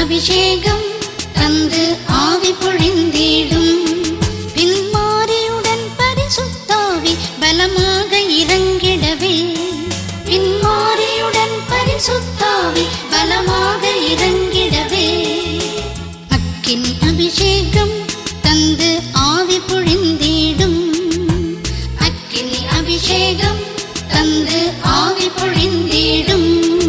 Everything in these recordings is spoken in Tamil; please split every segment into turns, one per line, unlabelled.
அபிஷேகம் தந்து ஆவி பொழிந்திடும் பின்மாரியுடன் பரிசுத்தாவி பலமாக இறங்கிடவே பின்மாரியுடன் பரிசுத்தாவி பலமாக இறங்கிடவே அக்கினி அபிஷேகம் தந்து ஆவி பொழிந்திடும் அக்கினி அபிஷேகம் தந்து ஆவி பொழிந்திடும்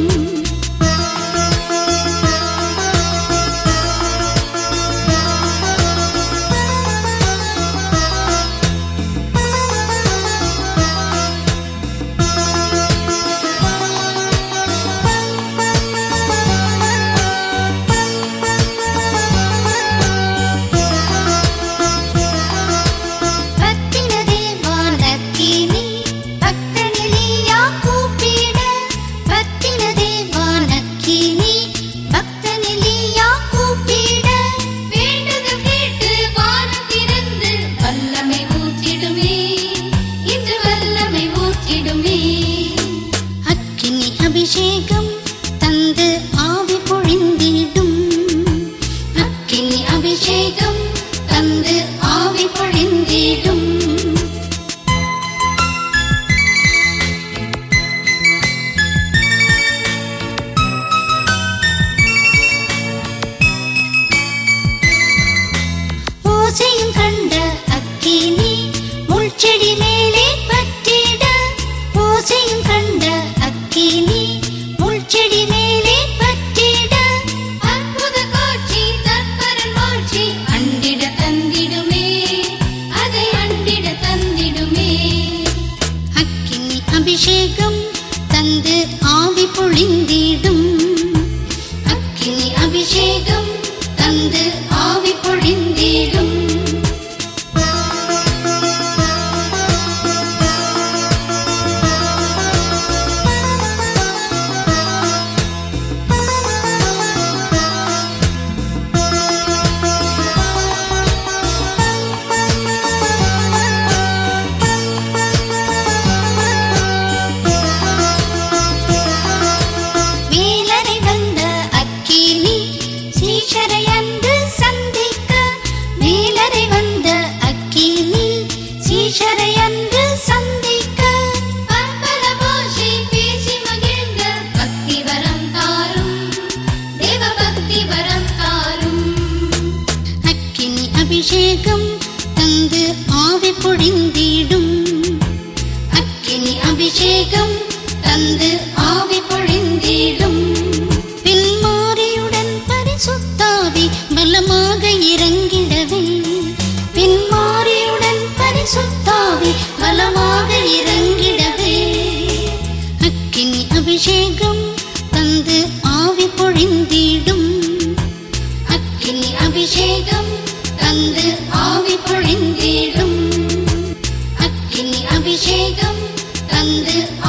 பத்தினதே வானக்கினி பக்தனிலியா கூப்பிட பத்தினதே வானக்கினி பக்தனிலியா கூப்பிட வேண்டுதல் கேட்டு வானம் திறந்து வல்லமை ஊற்றிடுமே இன்று வல்லமை ஊற்றிடுமே அக்கினி அபிஷேகம் தந்து ஆவி பொழிந்திடும் அக்கினி அபிஷேகம் தந்து ஆவி பொழிந்திடும் ஓசையும் கண்ட அக்கினி முள்செடி மேலே பற்றிட ஓசையும் கண்ட அக்கினி முள்செடி மேலே பற்றிட அற்புத காட்சி தற்பரன் மாட்சி அண்டிட தந்திடுமே அதை அண்டிட தந்திடுமே அக்கினி அபிஷேகம் தந்து ஆவி பொழிந்திடும் அக்கினி அபிஷேகம் தந்து ஆவி பொழிந்திடும் வேலரை வந்த அக்கினி சீஷரை அன்று சந்திக்க வேலரை வந்த அக்கினி சீஷரை அன்று சந்திக்க பற்பல பாஷை பேசி மகிழ்ந்த பக்தி வரம் தாரும் தேவ பக்தி வரம் தாரும் அக்கினி அபிஷேகம் தந்து ஆவி பொழிந்திடும் அக்கினி அபிஷேகம் தந்து ஆவி பொழிந்திடும் பின்மாரியுடன் பரிசுத்தாவி பலமாக இறங்கிடவே பின்மாரியுடன் பரிசுத்தாவி பலமாக இறங்கிடவே அக்கினி அபிஷேகம் தந்து ஆவி பொழிந்திடும் அக்கினி அபிஷேகம் தந்து ஆவி பொழிந்திடும் அக்கினி அபிஷேகம் தந்து